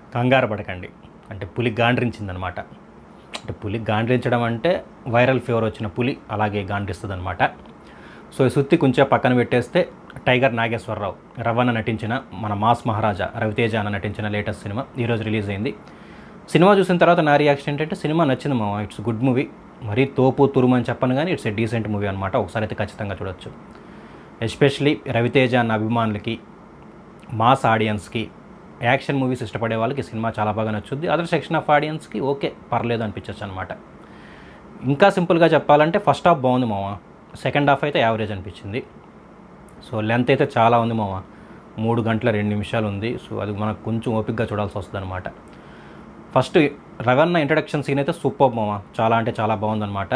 కంగారు పడకండి అంటే పులి గాండ్రించిందనమాట అంటే పులి గాండ్రించడం అంటే వైరల్ ఫీవర్ వచ్చిన పులి అలాగే గాండ్రిస్తుంది అనమాట సో ఈ సుత్తి కొంచెం పక్కన పెట్టేస్తే టైగర్ నాగేశ్వరరావు రవణ నటించిన మన మాస్ మహారాజా రవితేజ అన్న నటించిన లేటెస్ట్ సినిమా ఈరోజు రిలీజ్ అయింది సినిమా చూసిన తర్వాత నా రియాక్షన్ ఏంటంటే సినిమా నచ్చింది మా ఇట్స్ గుడ్ మూవీ మరీ తోపు తురుము అని చెప్పను కానీ ఇట్స్ ఎ డీసెంట్ మూవీ అనమాట ఒకసారి అయితే ఖచ్చితంగా చూడొచ్చు ఎస్పెషలీ రవితేజ అన్న అభిమానులకి మాస్ ఆడియన్స్కి యాక్షన్ మూవీస్ ఇష్టపడే వాళ్ళకి ఈ సినిమా చాలా బాగా నచ్చుద్ది అదర్ సెక్షన్ ఆఫ్ ఆడియన్స్కి ఓకే పర్లేదు అనిపించచ్చు అనమాట ఇంకా సింపుల్గా చెప్పాలంటే ఫస్ట్ హాఫ్ బాగుంది మామ సెకండ్ హాఫ్ అయితే యావరేజ్ అనిపించింది సో లెంత్ అయితే చాలా ఉంది మామ మూడు గంటల రెండు నిమిషాలు ఉంది సో అది మనకు కొంచెం ఓపిక్గా చూడాల్సి వస్తుంది అనమాట ఫస్ట్ రవన్న ఇంట్రడక్షన్ సీన్ అయితే సూపర్ మామ చాలా అంటే చాలా బాగుందన్నమాట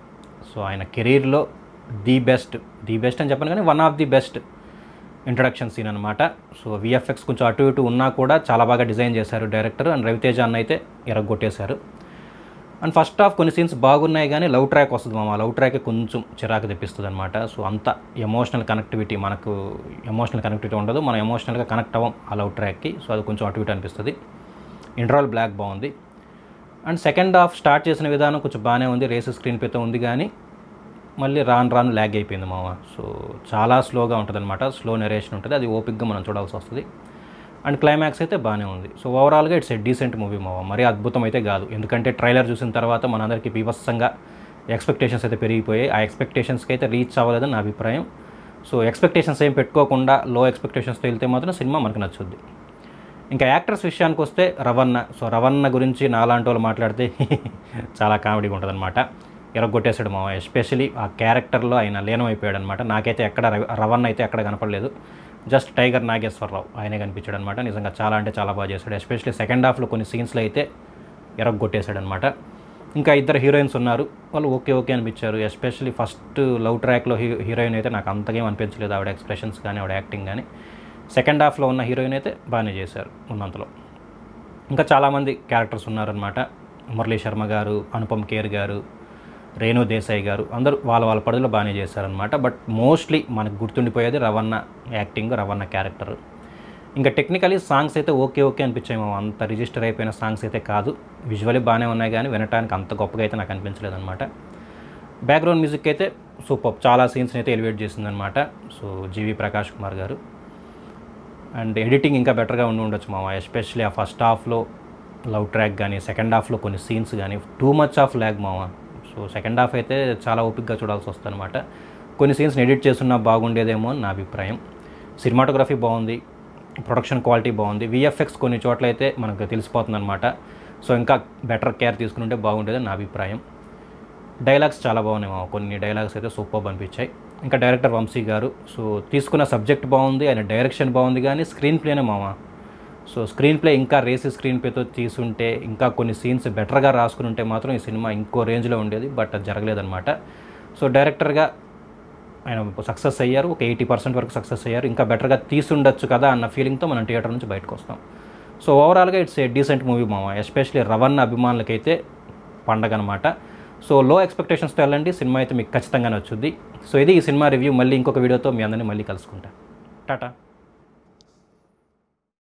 సో ఆయన కెరీర్లో ది బెస్ట్ ది బెస్ట్ అని చెప్పను కానీ one of the best introduction scene అనమాట సో విఎఫ్ఎక్స్ కొంచెం అటు ఇటు ఉన్నా కూడా చాలా బాగా డిజైన్ చేశారు డైరెక్టర్ అండ్ రవితేజ అన్న అయితే ఎరగొట్టేశారు అండ్ ఫస్ట్ హాఫ్ కొన్ని సీన్స్ బాగున్నాయి కానీ లవ్ ట్రాక్ వస్తుంది మామ లవ్ ట్రాక్ కొంచెం చిరాకు తెప్పిస్తుంది అనమాట సో అంత ఎమోషనల్ కనెక్టివిటీ మనకు ఎమోషనల్ కనెక్టివిటీ ఉండదు మనం ఎమోషనల్గా కనెక్ట్ అవ్వం ఆ లవ్ ట్రాక్కి సో అది కొంచెం అటు ఇటు అనిపిస్తుంది ఇంటర్వల్ బ్లాక్ బాగుంది అండ్ సెకండ్ హాఫ్ స్టార్ట్ చేసిన విధానం కొంచెం బాగానే ఉంది రేసు స్క్రీన్ పేతో ఉంది కానీ మళ్ళీ రాను రాను ల్యాగ్ అయిపోయింది మామ సో చాలా స్లోగా ఉంటుంది అనమాట స్లో నెరేషన్ ఉంటుంది అది ఓపిక్గా మనం చూడాల్సి వస్తుంది అండ్ క్లైమాక్స్ అయితే బాగానే ఉంది సో ఓవరాల్గా ఇట్స్ ఎ డీసెంట్ మూవీ మావ మరీ అద్భుతం అయితే కాదు ఎందుకంటే ట్రైలర్ చూసిన తర్వాత మనందరికీ బీభత్సంగా ఎక్స్పెక్టేషన్స్ అయితే పెరిగిపోయాయి ఆ ఎక్స్పెక్టేషన్స్కి అయితే రీచ్ అవ్వలేదని నా అభిప్రాయం సో ఎక్స్పెక్టేషన్స్ ఏం పెట్టుకోకుండా లో ఎక్స్పెక్టేషన్స్తో వెళ్తే మాత్రం సినిమా మనకు నచ్చుద్ది ఇంకా యాక్టర్స్ విషయానికి వస్తే రవణ సో రవణ గురించి నాలాంటి వాళ్ళు మాట్లాడితే చాలా కామెడీగా ఉంటుంది అనమాట ఎరగొట్టేశాడు మామ ఎస్పెషలీ ఆ క్యారెక్టర్లో ఆయన లీనమైపోయాడు అనమాట నాకైతే ఎక్కడ రవి- రవణ అయితే ఎక్కడ కనపడలేదు జస్ట్ టైగర్ నాగేశ్వరరావు ఆయనే కనిపించాడు అనమాట నిజంగా చాలా అంటే చాలా బాగా చేశాడు ఎస్పెషలీ సెకండ్ హాఫ్లో కొన్ని సీన్స్లో అయితే ఎరగొట్టేశాడు అనమాట ఇంకా ఇద్దరు హీరోయిన్స్ ఉన్నారు వాళ్ళు ఓకే ఓకే అనిపించారు ఎస్పెషలీ ఫస్ట్ లవ్ ట్రాక్లో హీ హీరోయిన్ అయితే నాకు అంతగేం అనిపించలేదు ఆవిడ ఎక్స్ప్రెషన్స్ కానీ ఆవిడ యాక్టింగ్ కానీ సెకండ్ హాఫ్లో ఉన్న హీరోయిన్ అయితే బాగానే చేశారు ఉన్నంతలో ఇంకా చాలామంది క్యారెక్టర్స్ ఉన్నారనమాట మురళీ శర్మ గారు అనుపమ్ ఖేర్ గారు రేణు దేశాయ్ గారు అందరూ వాళ్ళ వాళ్ళ పడుదలో బాగానే చేశారనమాట బట్ మోస్ట్లీ మనకు గుర్తుండిపోయేది రవణ యాక్టింగ్ రవణ క్యారెక్టర్ ఇంకా టెక్నికలీ సాంగ్స్ అయితే ఓకే ఓకే అనిపించాయి మామ. అంత రిజిస్టర్ అయిపోయిన సాంగ్స్ అయితే కాదు విజువల్లీ బాగానే ఉన్నాయి కానీ వినడానికి అంత గొప్పగా అయితే నాకు అనిపించలేదు అనమాట బ్యాక్గ్రౌండ్ మ్యూజిక్ అయితే సూపర్ చాలా సీన్స్ని అయితే ఎలివేట్ చేసిందనమాట సో జీవి ప్రకాష్ కుమార్ గారు అండ్ ఎడిటింగ్ ఇంకా బెటర్గా ఉండి ఉండొచ్చు మామ ఎస్పెషలీ ఆ ఫస్ట్ హాఫ్లో లవ్ ట్రాక్ కానీ సెకండ్ హాఫ్లో కొన్ని సీన్స్ కానీ టూ మచ్ ఆఫ్ ల్యాగ్ మామ సో సెకండ్ హాఫ్ అయితే చాలా ఓపిక్గా చూడాల్సి వస్తుంది అనమాట కొన్ని సీన్స్ని ఎడిట్ చేస్తున్నా బాగుండేదేమో అని నా అభిప్రాయం సినిమాటోగ్రఫీ బాగుంది ప్రొడక్షన్ క్వాలిటీ బాగుంది విఎఫ్ఎక్స్ కొన్ని చోట్ల అయితే మనకు తెలిసిపోతుంది అనమాట సో ఇంకా బెటర్ కేర్ తీసుకుంటే బాగుండేదని నా అభిప్రాయం డైలాగ్స్ చాలా బాగున్నాయి మామ కొన్ని డైలాగ్స్ అయితే సూపర్ అనిపించాయి ఇంకా డైరెక్టర్ వంశీ గారు సో తీసుకున్న సబ్జెక్ట్ బాగుంది ఆయన డైరెక్షన్ బాగుంది కానీ స్క్రీన్ ప్లేనే మామ సో స్క్రీన్ ప్లే ఇంకా రేసి స్క్రీన్ ప్లేతో తీసుంటే ఇంకా కొన్ని సీన్స్ బెటర్గా రాసుకుని ఉంటే మాత్రం ఈ సినిమా ఇంకో రేంజ్లో ఉండేది బట్ అది జరగలేదన్నమాట సో డైరెక్టర్గా ఆయన సక్సెస్ అయ్యారు ఒక ఎయిటీ పర్సెంట్ వరకు సక్సెస్ అయ్యారు ఇంకా బెటర్గా తీసుండొచ్చు కదా అన్న ఫీలింగ్తో మనం థియేటర్ నుంచి బయటకు వస్తాం సో ఓవరాల్గా ఇట్స్ ఏ డీసెంట్ మూవీ మామ ఎస్పెషలీ రవణ అభిమానులకైతే పండగ అనమాట సో లో ఎక్స్పెక్టేషన్స్తో వెళ్ళండి సినిమా అయితే మీకు ఖచ్చితంగా నచ్చుద్ది సో ఇది ఈ సినిమా రివ్యూ మళ్ళీ ఇంకొక వీడియోతో మీ అందరినీ మళ్ళీ కలుసుకుంటా టాటా